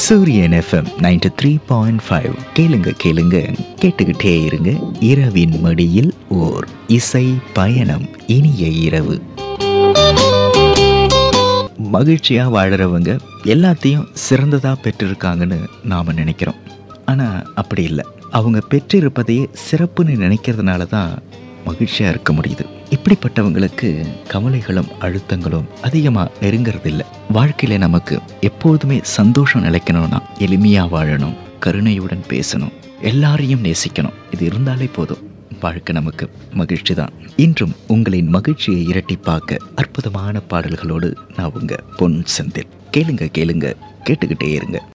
சூரியன் FM ninety three point five கேளுங்க கேளுங்க கேட்டுக்கிட்டே இருங்க இரவின் மடியில் ஓர் இசை பயணம் இனிய இரவு மகிழ்ச்சியாக வாழறவங்க எல்லாத்தையும் சிறந்ததாக பெற்றிருக்காங்கன்னு நாம் நினைக்கிறோம் ஆனால் அப்படி இல்லை அவங்க பெற்றிருப்பதையே சிறப்புன்னு நினைக்கிறதுனால தான் மகிழ்ச்சியாக இருக்க முடியுது இப்படிப்பட்டவங்களுக்கு கவலைகளும் அழுத்தங்களும் அதிகமாக நெருங்கிறதில்ல வாழ்க்கையில் நமக்கு எப்போதுமே சந்தோஷம் நிலைக்கணும்னா எளிமையாக வாழணும் கருணையுடன் பேசணும் எல்லாரையும் நேசிக்கணும் இது இருந்தாலே போதும் வாழ்க்கை நமக்கு மகிழ்ச்சி தான் இன்றும் உங்களின் மகிழ்ச்சியை இரட்டிப்பாக்க அற்புதமான பாடல்களோடு நான் உங்க பொன் செந்தில் கேளுங்க கேளுங்க கேட்டுக்கிட்டே இருங்க